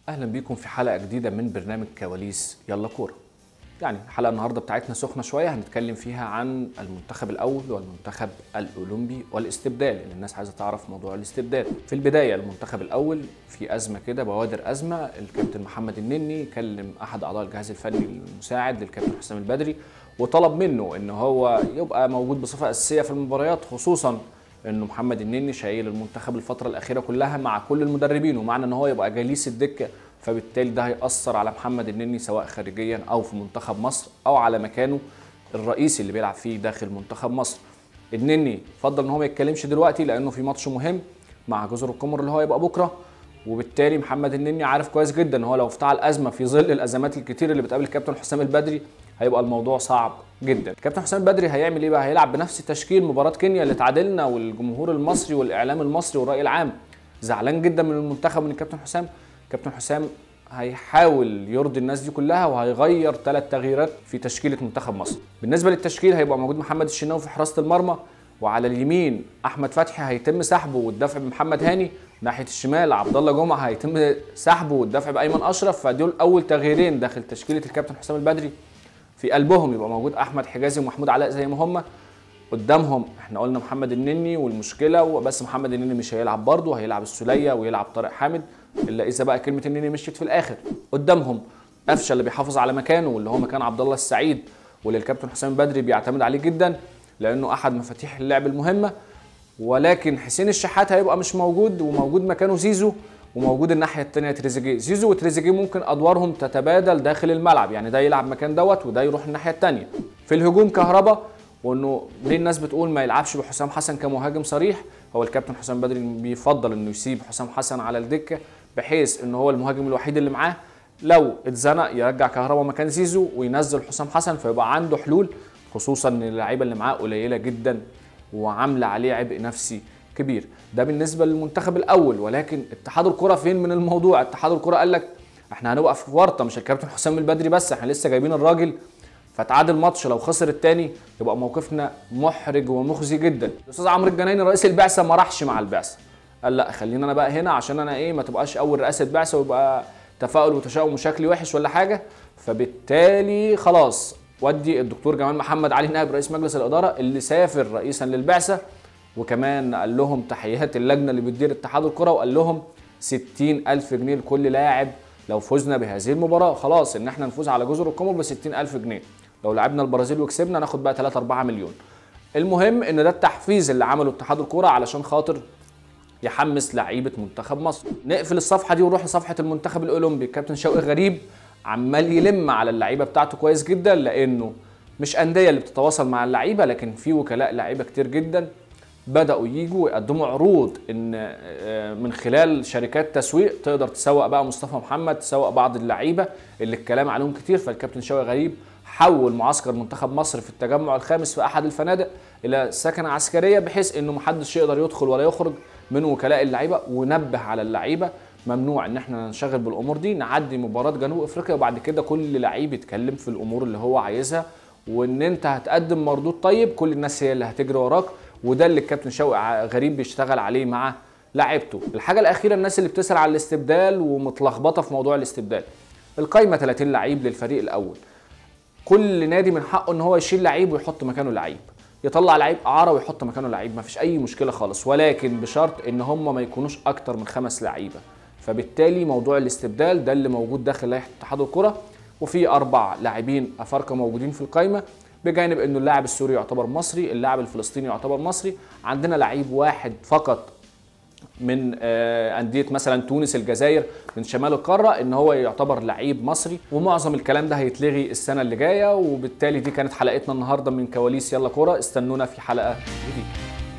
اهلا بيكم في حلقه جديده من برنامج كواليس يلا كوره يعني الحلقه النهارده بتاعتنا سخنه شويه هنتكلم فيها عن المنتخب الاول والمنتخب الاولمبي والاستبدال اللي الناس عايزه تعرف موضوع الاستبدال في البدايه المنتخب الاول في ازمه كده بوادر ازمه الكابتن محمد النني كلم احد اعضاء الجهاز الفني المساعد للكابتن حسام البدري وطلب منه ان هو يبقى موجود بصفه اساسيه في المباريات خصوصا انه محمد النني شايل المنتخب الفتره الاخيره كلها مع كل المدربين ومعنى ان هو يبقى جليس الدكه فبالتالي ده هيأثر على محمد النني سواء خارجيا او في منتخب مصر او على مكانه الرئيسي اللي بيلعب فيه داخل منتخب مصر النني فضل ان هو ما يتكلمش دلوقتي لانه في ماتش مهم مع جزر القمر اللي هو يبقى بكره وبالتالي محمد النني عارف كويس جدا ان هو لو افتعل ازمه في ظل الازمات الكتير اللي بتقابل الكابتن حسام البدري هيبقى الموضوع صعب جدا الكابتن حسام البدري هيعمل ايه بقى هيلعب بنفس تشكيل مباراه كينيا اللي تعادلنا والجمهور المصري والاعلام المصري والراي العام زعلان جدا من المنتخب من الكابتن حسام كابتن حسام هيحاول يرضي الناس دي كلها وهيغير ثلاث تغييرات في تشكيله منتخب مصر بالنسبه للتشكيل هيبقى موجود محمد الشناوي في حراسه المرمى وعلى اليمين احمد فتحي هيتم سحبه والدفع بمحمد هاني ناحيه الشمال عبد الله جمعه هيتم سحبه والدفع بايمن اشرف فدول اول تغييرين داخل تشكيله الكابتن حسام البدري في قلبهم يبقى موجود احمد حجازي ومحمود علاء زي ما هم قدامهم احنا قلنا محمد النني والمشكله وبس محمد النني مش هيلعب برضه هيلعب السوليه ويلعب طارق حامد الا اذا بقى كلمه النني مشيت في الاخر قدامهم قفشه اللي بيحافظ على مكانه واللي هو مكان عبد الله السعيد واللي الكابتن حسام البدري بيعتمد عليه جدا لانه احد مفاتيح اللعب المهمه ولكن حسين الشحات هيبقى مش موجود وموجود مكانه زيزو وموجود الناحيه الثانيه تريزيجيه زيزو وتريزيجيه ممكن ادوارهم تتبادل داخل الملعب يعني ده يلعب مكان دوت وده يروح الناحيه الثانيه في الهجوم كهربا وانه ليه الناس بتقول ما يلعبش بحسام حسن كمهاجم صريح هو الكابتن حسام بدري بيفضل انه يسيب حسام حسن على الدكه بحيث ان هو المهاجم الوحيد اللي معاه لو اتزنق يرجع كهربا مكان زيزو وينزل حسام حسن فيبقى عنده حلول خصوصا ان اللعيبه اللي معاه قليله جدا وعامله عليه عبء نفسي كبير ده بالنسبه للمنتخب الاول ولكن اتحاد الكره فين من الموضوع اتحاد الكره قال لك احنا هنبقى في ورطه مش الكابتن حسام البدري بس احنا لسه جايبين الراجل فتعادل ماتش لو خسر الثاني يبقى موقفنا محرج ومخزي جدا الاستاذ عمرو الجنايني رئيس البعثه ما راحش مع البعثه قال لا خلينا انا بقى هنا عشان انا ايه ما تبقاش اول رئاسه بعثه ويبقى تفاؤل وتشاؤم وشكلي وحش ولا حاجه فبالتالي خلاص ودي الدكتور جمال محمد علي نائب رئيس مجلس الاداره اللي سافر رئيسا للبعثه وكمان قال لهم تحيات اللجنه اللي بتدير اتحاد الكره وقال لهم 60 ألف جنيه لكل لاعب لو فزنا بهذه المباراه خلاص ان احنا نفوز على جزر القمر ب 60 ألف جنيه لو لعبنا البرازيل وكسبنا ناخد بقى 3 4 مليون المهم ان ده التحفيز اللي عمله اتحاد الكوره علشان خاطر يحمس لعيبه منتخب مصر نقفل الصفحه دي ونروح لصفحه المنتخب الاولمبي كابتن شوقي غريب عمال يلم على اللعيبه بتاعته كويس جدا لانه مش انديه اللي بتتواصل مع اللعيبه لكن في وكلاء لعيبه كتير جدا بداوا يجوا ويقدموا عروض ان من خلال شركات تسويق تقدر تسوق بقى مصطفى محمد تسوق بعض اللعيبه اللي الكلام عليهم كتير فالكابتن شوقي غريب حول معسكر منتخب مصر في التجمع الخامس في احد الفنادق الى سكنه عسكريه بحيث انه محدش يقدر يدخل ولا يخرج من وكلاء اللعيبه ونبه على اللعيبه ممنوع ان احنا ننشغل بالامور دي نعدي مباراه جنوب افريقيا وبعد كده كل لعيب يتكلم في الامور اللي هو عايزها وان انت هتقدم مردود طيب كل الناس هي اللي هتجري وراك وده اللي الكابتن شوقي غريب بيشتغل عليه مع لعيبته الحاجه الاخيره الناس اللي بتسال على الاستبدال ومتلخبطه في موضوع الاستبدال القايمه 30 لعيب للفريق الاول كل نادي من حقه ان هو يشيل لعيب ويحط مكانه لعيب يطلع لعيب اعاره ويحط مكانه لعيب مفيش اي مشكله خالص ولكن بشرط ان هم ما يكونوش اكتر من خمس لعيبه فبالتالي موضوع الاستبدال ده اللي موجود داخل لائحه اتحاد الكره وفي اربع لاعبين افارقه موجودين في القايمه بجانب انه اللاعب السوري يعتبر مصري اللاعب الفلسطيني يعتبر مصري عندنا لعيب واحد فقط من انديه مثلا تونس الجزائر من شمال القاره ان هو يعتبر لعيب مصري ومعظم الكلام ده هيتلغي السنه اللي جايه وبالتالي دي كانت حلقتنا النهارده من كواليس يلا كوره استنونا في حلقه جديده